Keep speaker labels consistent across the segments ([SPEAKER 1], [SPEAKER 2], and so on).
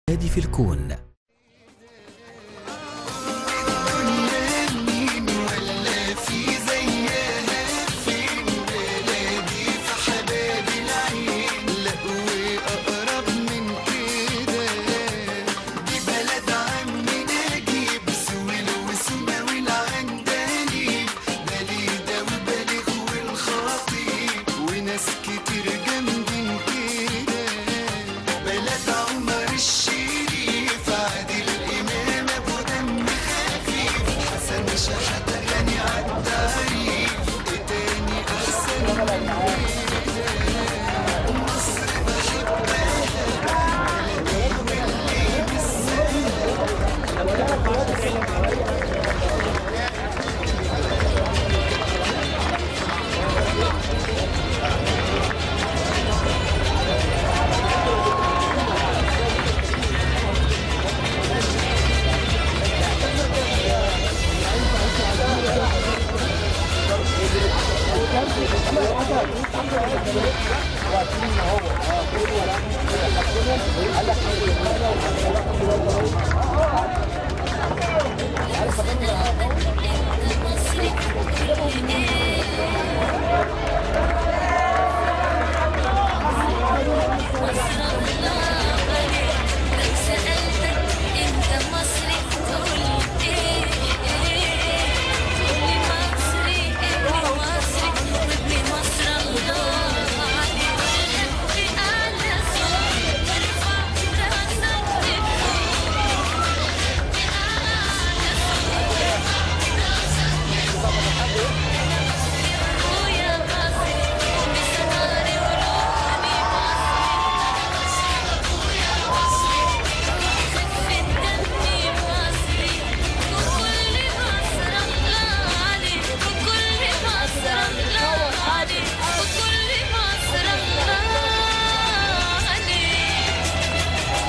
[SPEAKER 1] في الكون
[SPEAKER 2] ناس كتير جنبين كده بلد عمر الشريف عادل إمام أبو دم خفيف حسن شحاتة غني عالتعريف إيه تاني أحسن من كده مصر بحبها بلدي واللي بالسهل
[SPEAKER 3] سألتك انت مصري تقول ايه تقولي مصري ابن مصري وابن مصر الله عليك في اعلى صوت ارفع راسك لفوق في اعلى صوت ارفع راسك لفوق ويا مصري بسهري ولوني مصري خفة دمي مصري وكل مصر الله عليك وكل مصر الله عليك وكل مصر الله عليك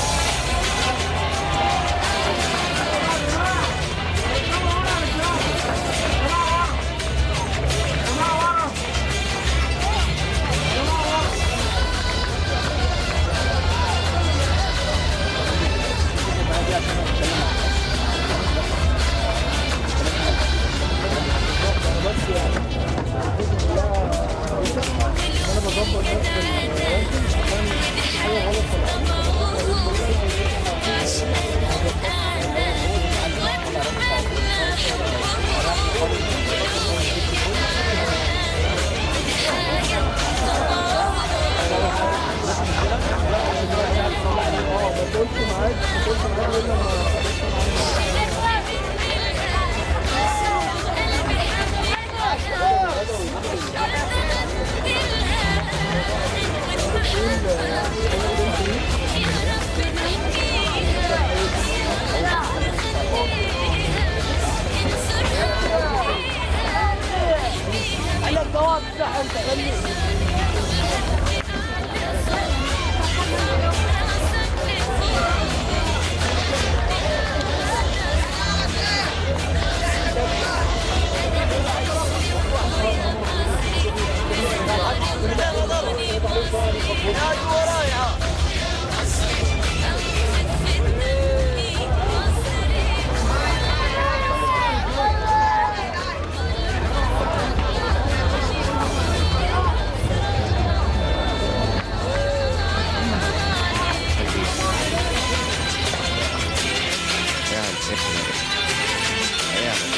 [SPEAKER 4] يعني احنا يعني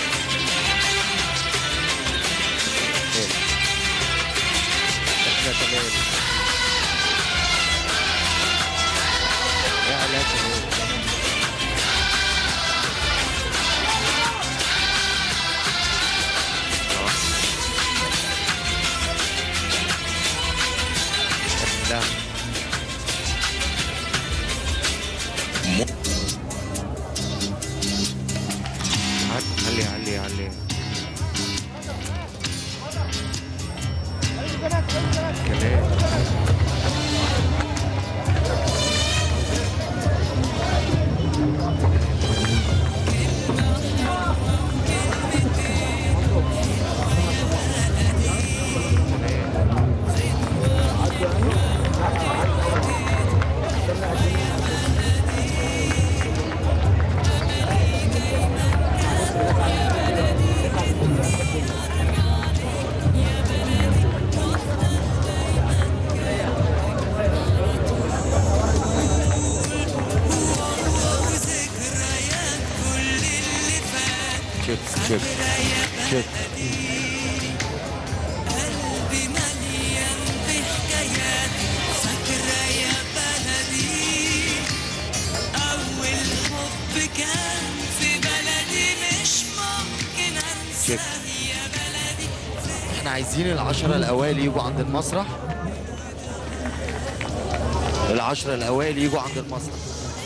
[SPEAKER 4] احنا كمان يعني كمان ده علي علي علي كمان شيك شيك شيك
[SPEAKER 1] قلبي مليان بحكايات فاكرة يا بلدي أول حب كان في بلدي مش ممكن
[SPEAKER 4] شيك.
[SPEAKER 1] أنساه يا بلدي
[SPEAKER 5] احنا عايزين العشرة الأوائل يجوا عند المسرح العشرة الأوائل يجوا عند المسرح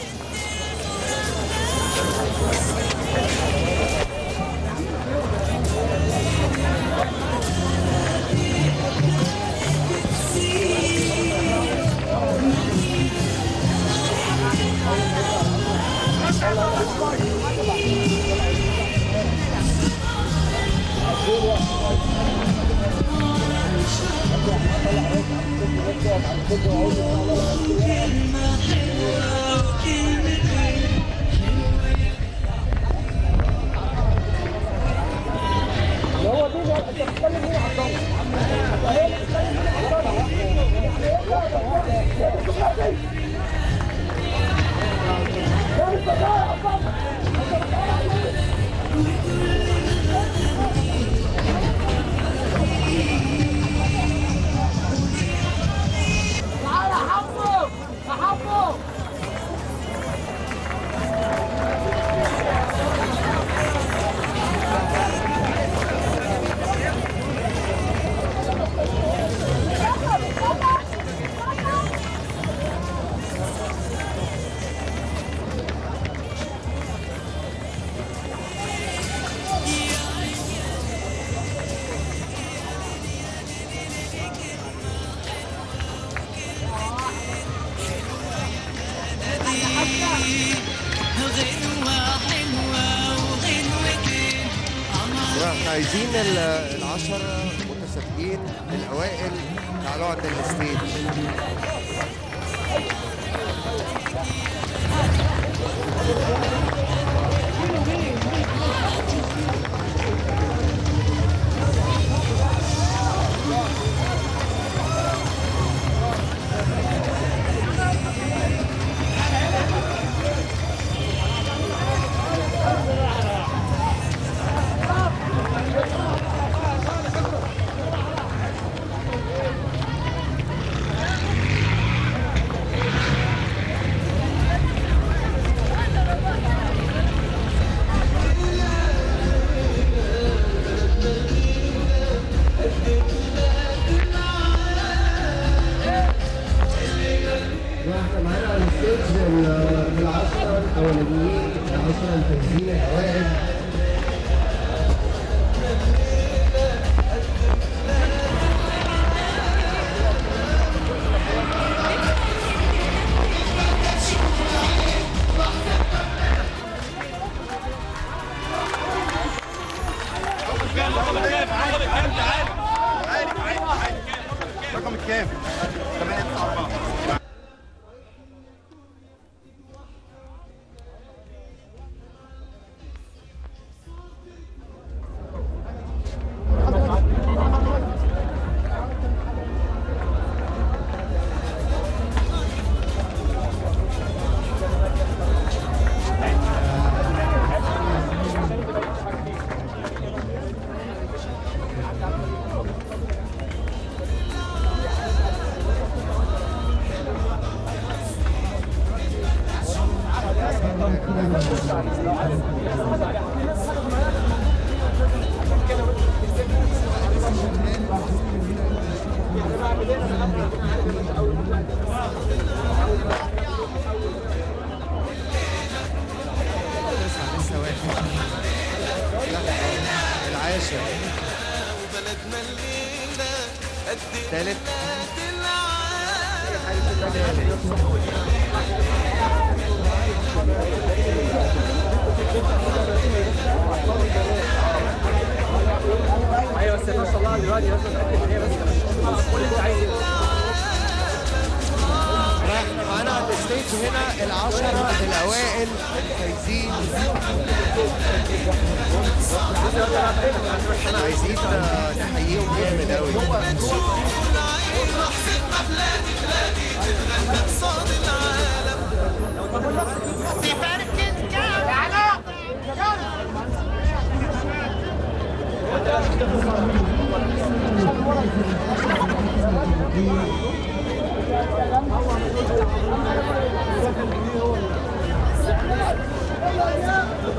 [SPEAKER 1] غنوة حلوة وغنوتين
[SPEAKER 5] احنا عايزين ال- العشرة متسابقين الأوائل تعالوا عند الستيج
[SPEAKER 6] واحنا معانا على الستيج ال- العشرة الأولانيين العشرة الفايزين الأوائل
[SPEAKER 2] رقم الكام؟ 894
[SPEAKER 5] لسه واحد لا العاشر
[SPEAKER 1] وبلدنا الليلة قد
[SPEAKER 5] تالت احنا معانا على الستيج هنا العشرة الأوائل الفايزين احنا عايزين آه، نحييهم جامد أوي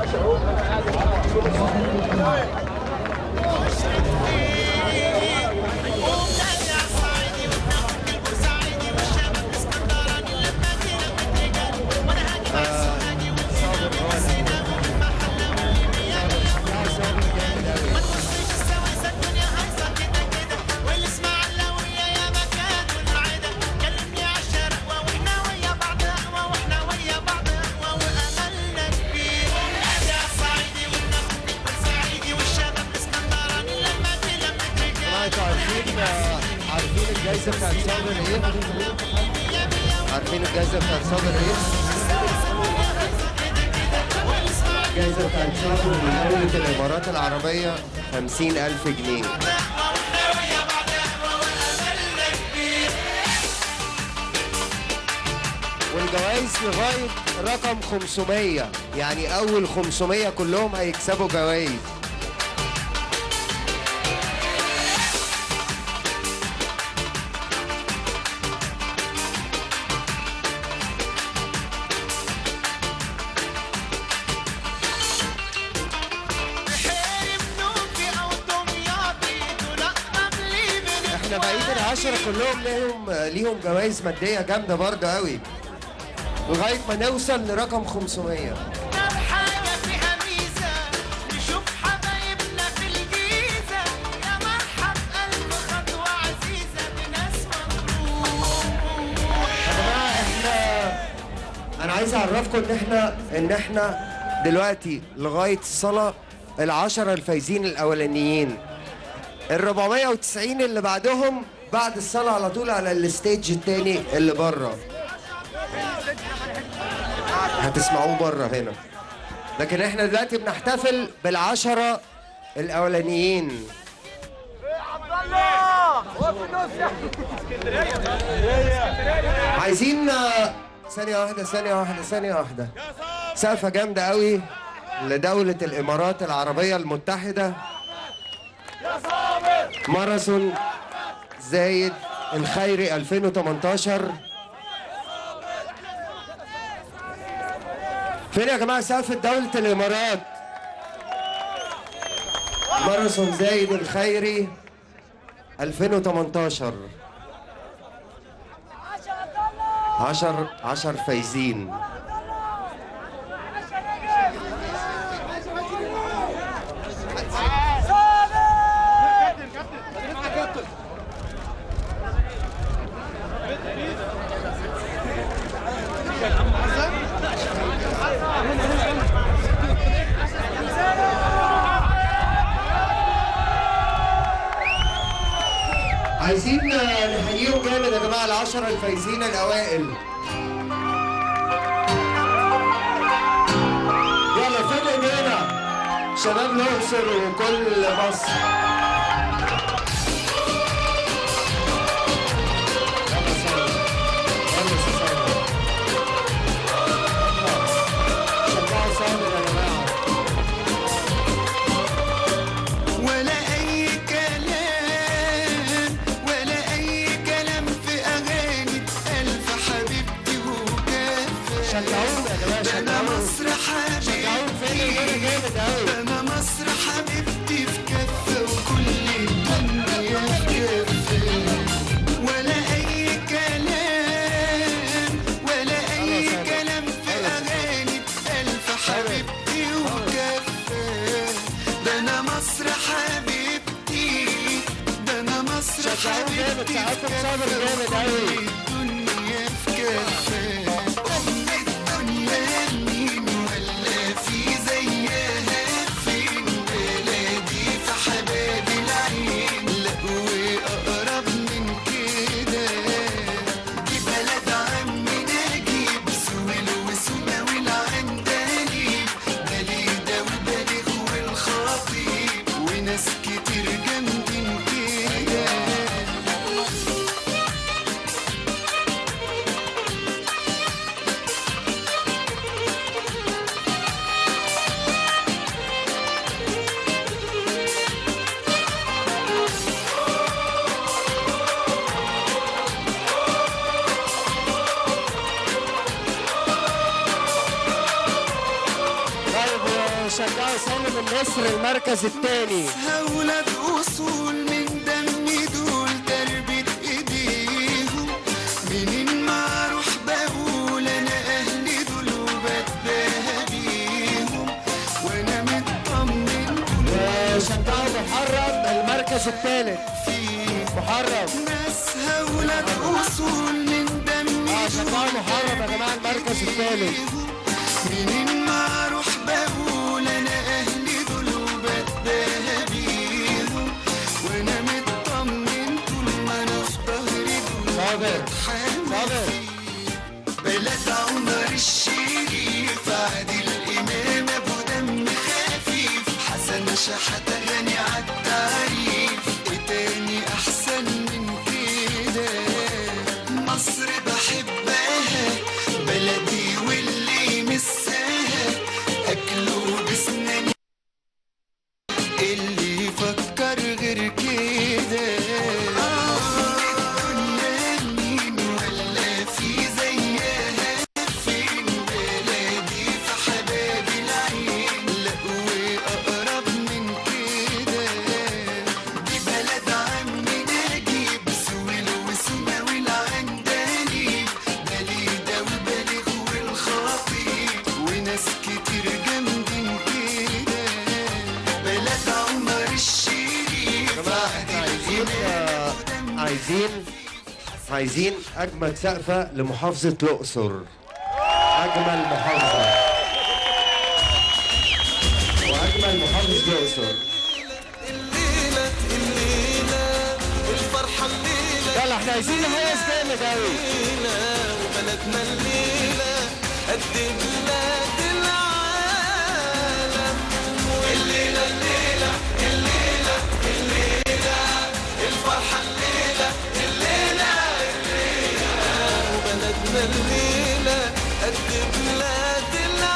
[SPEAKER 5] جماعة انتوا عارفين عارفين الجايزة بتاعت صابر ايه؟ عارفين الجايزة بتاعت صابر ايه؟ الجايزة بتاعت صابر من دولة الإمارات العربية 50000 جنيه والجوائز لغاية رقم 500 يعني أول 500 كلهم هيكسبوا جوائز احنا بقية العشرة كلهم ليهم ليهم جوائز مادية جامدة برضه قوي لغاية ما نوصل لرقم 500
[SPEAKER 1] حاجة فيها ميزة نشوف حبايبنا في الجيزة يا مرحب ألف خطوة عزيزة بناس مطروح
[SPEAKER 5] يا جماعة احنا انا عايز اعرفكم ان احنا ان احنا دلوقتي لغاية الصلاة العشرة الفايزين الاولانيين ال 490 اللي بعدهم بعد الصلاة على طول على الستيج التاني اللي بره هتسمعوه بره هنا لكن احنا دلوقتي بنحتفل بالعشرة الاولانيين عايزين آه، ثانية واحدة ثانية واحدة ثانية واحدة سقفة جامدة قوي لدولة الإمارات العربية المتحدة ماراثون زايد الخيري 2018 فين يا جماعة سقف دولة الإمارات ماراثون زايد الخيري 2018 عشر عشر فايزين عايزين نحييهم جامد يا جماعه العشرة الفايزين الاوائل يلا فين ايدينا شباب الاقصر وكل مصر يلا سوا. يلا سوا. شجعوا صابر يا جماعه
[SPEAKER 1] ولا أي كلام ولا أي كلام في أغاني ألف حبيبتي وكافة
[SPEAKER 5] شجعونا يا جماعه
[SPEAKER 1] ده أنا
[SPEAKER 5] شجعونا
[SPEAKER 1] مصر
[SPEAKER 5] شجعونا فين ايدينا
[SPEAKER 1] حبيبتي
[SPEAKER 5] جامد قوي
[SPEAKER 1] ده أنا مصر حبيبتي في كفة وكل الدنيا في كفة ولا أي كلام ولا أي كلام في أغاني ألف حبيبتي وكفة ده أنا مصر حبيبتي ده أنا مصر
[SPEAKER 5] شجعوه جامد،
[SPEAKER 1] حبيبتي
[SPEAKER 5] ساعتكم
[SPEAKER 1] في
[SPEAKER 5] صابر
[SPEAKER 1] كفة
[SPEAKER 5] جامد أوي.
[SPEAKER 1] وكل الدنيا في كفة أم الدنيا مين ولا في زيها فين بلادي في حباب العين لا وأقرب من كده دي بلد عمي نجيب سويل وسومة والعندليب بليدة وبليغ والخطيب وناس كتير جامدين كده
[SPEAKER 5] هشجعوا سالم النسر المركز الثاني
[SPEAKER 1] هولاد اصول من دم دول تربة ايديهم منين ما اروح بقول انا اهلي دول وبتباهى بيهم وانا مطمن
[SPEAKER 5] وشجعوا محرم المركز الثالث
[SPEAKER 1] فيه
[SPEAKER 5] محرم
[SPEAKER 1] ناس هولاد اصول من دم
[SPEAKER 5] اه شجعوا محرم يا جماعه المركز الثالث
[SPEAKER 1] منين ما اروح بقول انا اهلي دول وبتباهى بيهم وانا مطمن طول ما انا في ظهري دول
[SPEAKER 5] صابر
[SPEAKER 1] حامل
[SPEAKER 5] صابر
[SPEAKER 1] بلد عمر الشريف عادل الامام ابو دم خفيف حسن شحاته غني عالتعريف ايه تاني احسن من كده مصر بحبها بلدي واللي مساها اكله بسناني اللي يفكر غير كده الدنيا مين ولا في زيها فين بلادي في حباب العين لا واقرب من كده دي بلد عمي نجيب سويل وسما والعندليب بليده وبالغ والخطيب وناس كتير جامدين كده بلد عمر الشريف
[SPEAKER 5] جماعه احنا عايزين آه، عايزين عايزين اجمل سقفه لمحافظه الاقصر اجمل محافظه واجمل محافظ الاقصر
[SPEAKER 1] الليلة الليلة الفرحة الليلة
[SPEAKER 5] يلا احنا عايزين نهيص جامد قوي
[SPEAKER 1] الليلة وبلدنا الليلة قد بلاد العالم الليلة الليلة الليلة الليلة الفرحة الليلة الليلة الليلة وبلدنا الليلة قد بلاد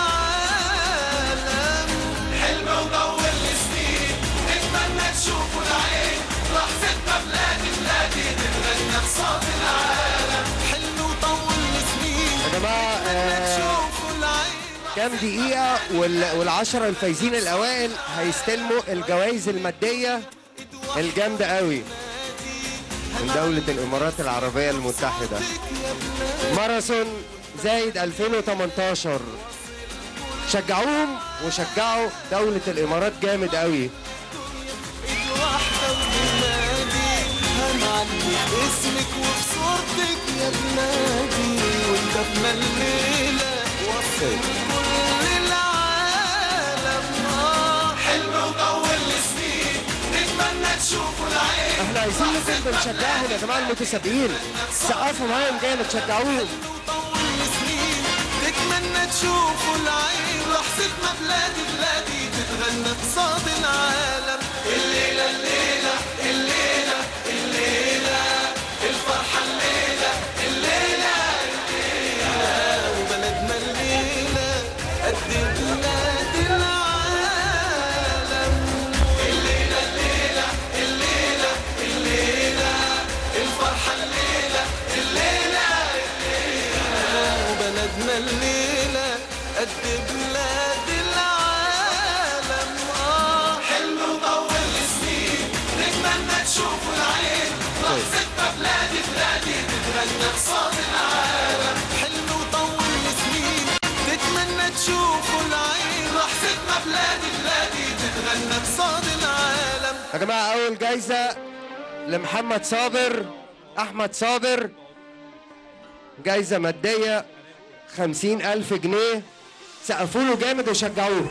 [SPEAKER 1] العالم حلم وطول السنين نتمنى تشوفوا العين لحظة ما بلادي بلادي تتغنى بصوت العالم حلم وطول السنين
[SPEAKER 5] يا جماعه آه،
[SPEAKER 1] تشوفوا العين
[SPEAKER 5] كام دقيقة وال... والعشرة الفايزين الأوائل هيستلموا الجوائز المادية الجامدة قوي من دولة الإمارات العربية المتحدة ماراثون زايد 2018 شجعوهم وشجعوا دولة الإمارات جامد قوي
[SPEAKER 1] واحدة وبنادي هنعلي اسمك وبصورتك يا بلادي وانت الليلة وصل كل العالم آه، حلم وطول السنين نتمنى تشوفوا العين
[SPEAKER 5] احنا عايزين نكون بنشجعهم يا جماعة المتسابقين سقفوا معاهم جامد شجعوهم
[SPEAKER 1] وطول سنين تتمنى تشوفوا العين لحظة ما بلادي بلادي تتغنى بصوت العالم الليلة الليلة الليلة الليلة الفرحة الليلة الليلة الليلة وبلدنا الليلة قد بلاد العالم الليلة الليلة الليلة الليلة الفرحة الليلة الليلة وبلدنا الليلة قد بلاد العالم آه حلم وطول سنين نتمنى تشوفوا العين لحظة ما بلادي بلادي تتغنى بصوت العالم حلم وطول سنين تتمنى تشوفوا العين لحظة ما بلادي بلادي تتغنى بصوت العالم
[SPEAKER 5] يا جماعة أول جايزة لمحمد صابر أحمد صابر جايزة مادية خمسين ألف جنيه سقفوا له جامد وشجعوه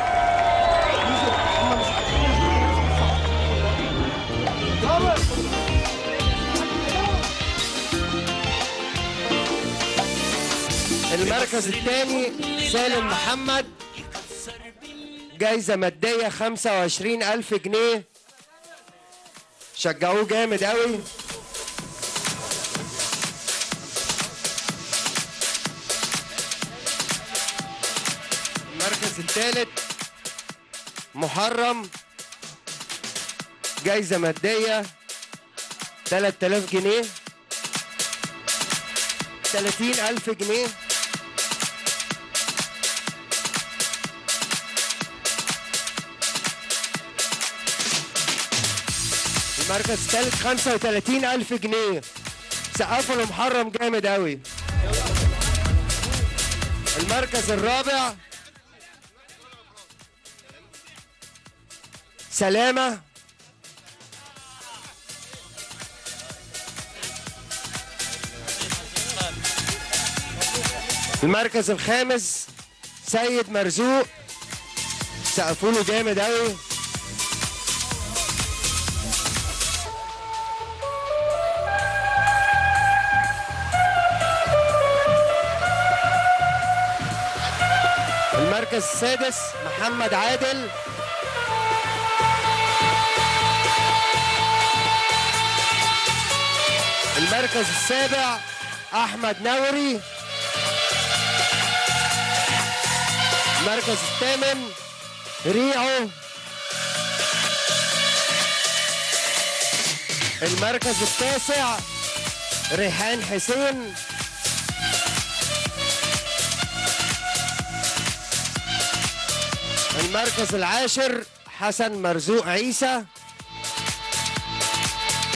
[SPEAKER 5] المركز الثاني سالم محمد جايزة مادية خمسة وعشرين ألف جنيه شجعوه جامد قوي المركز الثالث محرم جايزة مادية 3000 جنيه 30000 جنيه المركز الثالث 35 ألف جنيه سقفوا لمحرم جامد أوي المركز الرابع سلامة المركز الخامس سيد مرزوق سقفوا له جامد أوي المركز السادس محمد عادل المركز السابع احمد نوري المركز الثامن ريعو المركز التاسع ريحان حسين المركز العاشر حسن مرزوق عيسى